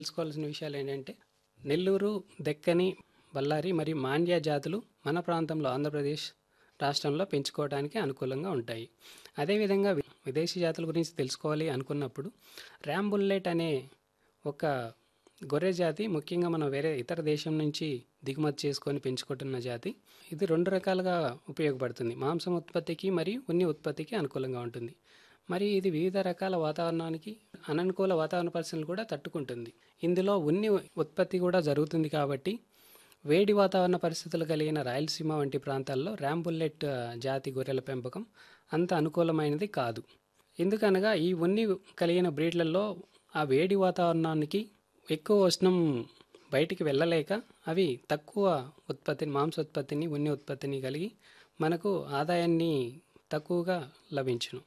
తెలుసుకోవాల్సిన విషయాలు ఏంటంటే నెల్లూరు దెక్కని బళ్ళారి మరియు మాండ్య జాతులు మన ప్రాంతంలో ఆంధ్రప్రదేశ్ రాష్ట్రంలో పెంచుకోవడానికి అనుకూలంగా ఉంటాయి అదేవిధంగా వి- విదేశీ జాతుల గురించి తెలుసుకోవాలి అనుకున్నప్పుడు ర్యామ్ బుల్లెట్ అనే ఒక గొర్రె జాతి ముఖ్యంగా మనం వేరే ఇతర దేశం నుంచి దిగుమతి చేసుకొని పెంచుకుంటున్న జాతి ఇది రెండు రకాలుగా ఉపయోగపడుతుంది మాంసం ఉత్పత్తికి మరియు ఉన్ని ఉత్పత్తికి అనుకూలంగా ఉంటుంది మరి ఇది వివిధ రకాల వాతావరణానికి అననుకూల వాతావరణ పరిస్థితులు కూడా తట్టుకుంటుంది ఇందులో ఉన్ని ఉత్పత్తి కూడా జరుగుతుంది కాబట్టి వేడి వాతావరణ పరిస్థితులు కలిగిన రాయలసీమ వంటి ప్రాంతాల్లో ర్యామ్ బుల్లెట్ ఆ, జాతి గొర్రెల పెంపకం అంత అనుకూలమైనది కాదు ఎందుకనగా ఈ ఉన్ని కలిగిన బ్రీడ్లలో ఆ వేడి వాతావరణానికి ఎక్కువ ఉష్ణం బయటికి వెళ్ళలేక అవి తక్కువ ఉత్పత్తిని మాంసోత్పత్తిని ఉన్ని ఉత్పత్తిని కలిగి మనకు ఆదాయాన్ని తక్కువగా లభించును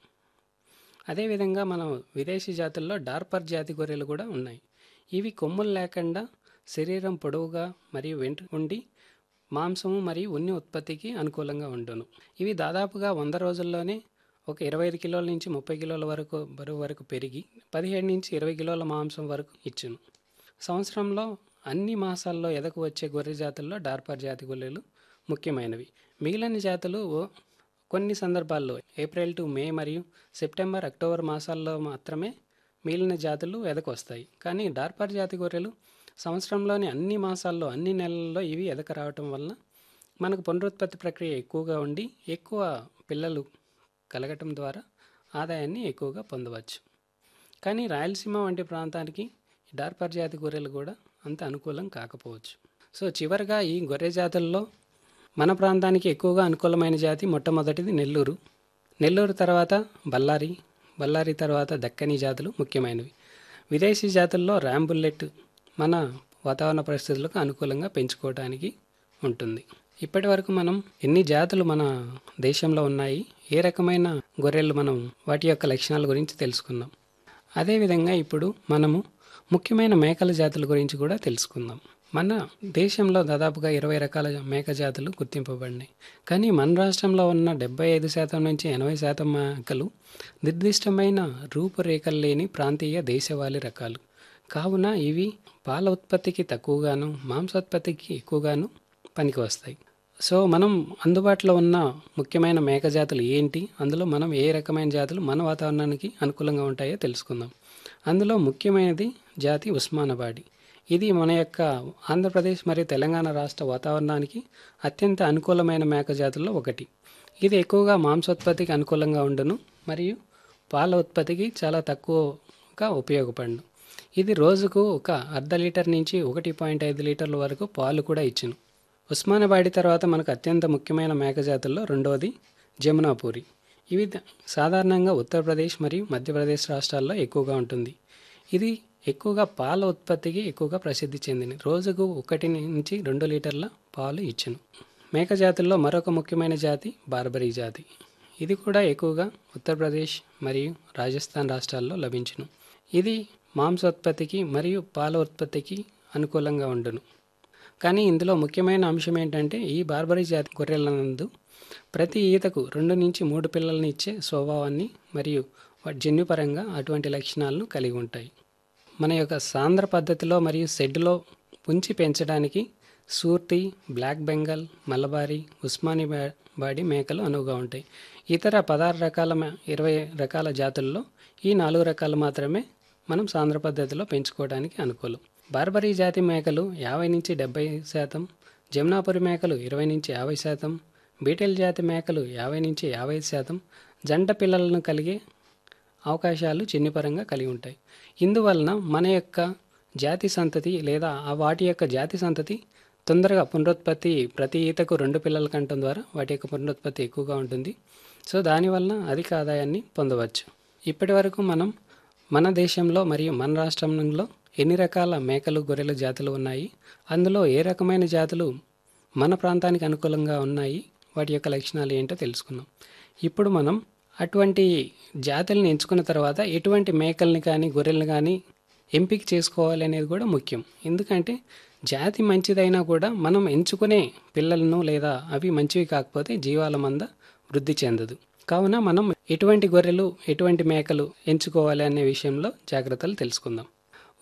అదేవిధంగా మనం విదేశీ జాతుల్లో డార్పర్ జాతి గొర్రెలు కూడా ఉన్నాయి ఇవి కొమ్ములు లేకుండా శరీరం పొడవుగా మరియు వెంట ఉండి మాంసము మరియు ఉన్ని ఉత్పత్తికి అనుకూలంగా ఉండును ఇవి దాదాపుగా వంద రోజుల్లోనే ఒక ఇరవై ఐదు కిలోల నుంచి ముప్పై కిలోల వరకు బరువు వరకు పెరిగి పదిహేడు నుంచి ఇరవై కిలోల మాంసం వరకు ఇచ్చును సంవత్సరంలో అన్ని మాసాల్లో ఎదకు వచ్చే గొర్రె జాతుల్లో డార్పర్ జాతి గొర్రెలు ముఖ్యమైనవి మిగిలిన జాతులు ఓ- కొన్ని సందర్భాల్లో ఏప్రిల్ టు మే మరియు సెప్టెంబర్ అక్టోబర్ మాసాల్లో మాత్రమే మిగిలిన జాతులు ఎదకు వస్తాయి కానీ డార్పర్ జాతి గొర్రెలు సంవత్సరంలోని అన్ని మాసాల్లో అన్ని నెలల్లో ఇవి ఎదక రావటం వలన మనకు పునరుత్పత్తి ప్రక్రియ ఎక్కువగా ఉండి ఎక్కువ పిల్లలు కలగటం ద్వారా ఆదాయాన్ని ఎక్కువగా పొందవచ్చు కానీ రాయలసీమ వంటి ప్రాంతానికి ఈ డార్పర్ జాతి గొర్రెలు కూడా అంత అనుకూలం కాకపోవచ్చు సో చివరిగా ఈ గొర్రె జాతుల్లో మన ప్రాంతానికి ఎక్కువగా అనుకూలమైన జాతి మొట్టమొదటిది నెల్లూరు నెల్లూరు తర్వాత బళ్ళారి బళ్ళారి తర్వాత దక్కని జాతులు ముఖ్యమైనవి విదేశీ జాతుల్లో ర్యామ్ బుల్లెట్ మన వాతావరణ పరిస్థితులకు అనుకూలంగా పెంచుకోవడానికి ఉంటుంది ఇప్పటి వరకు మనం ఎన్ని జాతులు మన దేశంలో ఉన్నాయి ఏ రకమైన గొర్రెలు మనం వాటి యొక్క లక్షణాల గురించి తెలుసుకున్నాం అదేవిధంగా ఇప్పుడు మనము ముఖ్యమైన మేకల జాతుల గురించి కూడా తెలుసుకుందాం మన దేశంలో దాదాపుగా ఇరవై రకాల మేక జాతులు గుర్తింపబడినాయి కానీ మన రాష్ట్రంలో ఉన్న డెబ్బై ఐదు శాతం నుంచి ఎనభై శాతం మేకలు నిర్దిష్టమైన రూపురేఖలు లేని ప్రాంతీయ దేశవాళీ రకాలు కావున ఇవి పాల ఉత్పత్తికి తక్కువగాను మాంసోత్పత్తికి ఎక్కువగాను పనికి వస్తాయి సో మనం అందుబాటులో ఉన్న ముఖ్యమైన మేక జాతులు ఏంటి అందులో మనం ఏ రకమైన జాతులు మన వాతావరణానికి అనుకూలంగా ఉంటాయో తెలుసుకుందాం అందులో ముఖ్యమైనది జాతి ఉస్మానబాడి ఇది మన యొక్క ఆంధ్రప్రదేశ్ మరియు తెలంగాణ రాష్ట్ర వాతావరణానికి అత్యంత అనుకూలమైన మేక జాతుల్లో ఒకటి ఇది ఎక్కువగా మాంసోత్పత్తికి అనుకూలంగా ఉండును మరియు పాల ఉత్పత్తికి చాలా తక్కువగా ఉపయోగపడును ఇది రోజుకు ఒక అర్ధ లీటర్ నుంచి ఒకటి పాయింట్ ఐదు లీటర్ల వరకు పాలు కూడా ఇచ్చును ఉస్మానాబాడి తర్వాత మనకు అత్యంత ముఖ్యమైన మేక జాతుల్లో రెండవది జమునాపూరి ఇవి ద- సాధారణంగా ఉత్తరప్రదేశ్ మరియు మధ్యప్రదేశ్ రాష్ట్రాల్లో ఎక్కువగా ఉంటుంది ఇది ఎక్కువగా పాల ఉత్పత్తికి ఎక్కువగా ప్రసిద్ధి చెందింది రోజుకు ఒకటి నుంచి రెండు లీటర్ల పాలు ఇచ్చును మేక జాతుల్లో మరొక ముఖ్యమైన జాతి బార్బరీ జాతి ఇది కూడా ఎక్కువగా ఉత్తరప్రదేశ్ మరియు రాజస్థాన్ రాష్ట్రాల్లో లభించును ఇది మాంసోత్పత్తికి మరియు పాల ఉత్పత్తికి అనుకూలంగా ఉండును కానీ ఇందులో ముఖ్యమైన అంశం ఏంటంటే ఈ బార్బరీ జాతి గొర్రెల నందు ప్రతి ఈతకు రెండు నుంచి మూడు పిల్లల్ని ఇచ్చే స్వభావాన్ని మరియు వాటి జన్యుపరంగా అటువంటి లక్షణాలను కలిగి ఉంటాయి మన యొక్క సాంద్ర పద్ధతిలో మరియు షెడ్లో పుంచి పెంచడానికి సూర్తి బ్లాక్ బెంగాల్ మలబారీ ఉస్మాని బా- బాడి మేకలు అనువుగా ఉంటాయి ఇతర పదహారు రకాల మే- ఇరవై రకాల జాతుల్లో ఈ నాలుగు రకాలు మాత్రమే మనం సాంద్ర పద్ధతిలో పెంచుకోవడానికి అనుకూలం బార్బరీ జాతి మేకలు యాభై నుంచి డెబ్బై శాతం జమునాపురి మేకలు ఇరవై నుంచి యాభై శాతం బీటెల్ జాతి మేకలు యాభై నుంచి యాభై శాతం జంట పిల్లలను కలిగే అవకాశాలు చిన్నిపరంగా కలిగి ఉంటాయి ఇందువలన మన యొక్క జాతి సంతతి లేదా ఆ వాటి యొక్క జాతి సంతతి తొందరగా పునరుత్పత్తి ప్రతి ఈతకు రెండు పిల్లల కంటం ద్వారా వాటి యొక్క పునరుత్పత్తి ఎక్కువగా ఉంటుంది సో దానివలన అధిక ఆదాయాన్ని పొందవచ్చు ఇప్పటి వరకు మనం మన దేశంలో మరియు మన రాష్ట్రంలో ఎన్ని రకాల మేకలు గొర్రెల జాతులు ఉన్నాయి అందులో ఏ రకమైన జాతులు మన ప్రాంతానికి అనుకూలంగా ఉన్నాయి వాటి యొక్క లక్షణాలు ఏంటో తెలుసుకున్నాం ఇప్పుడు మనం అటువంటి జాతుల్ని ఎంచుకున్న తర్వాత ఎటువంటి మేకల్ని కానీ గొర్రెల్ని కానీ ఎంపిక చేసుకోవాలి అనేది కూడా ముఖ్యం ఎందుకంటే జాతి మంచిదైనా కూడా మనం ఎంచుకునే పిల్లలను లేదా అవి మంచివి కాకపోతే జీవాల మంద వృద్ధి చెందదు కావున మనం ఎటువంటి గొర్రెలు ఎటువంటి మేకలు ఎంచుకోవాలి అనే విషయంలో జాగ్రత్తలు తెలుసుకుందాం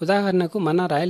ఉదాహరణకు మన రాయల్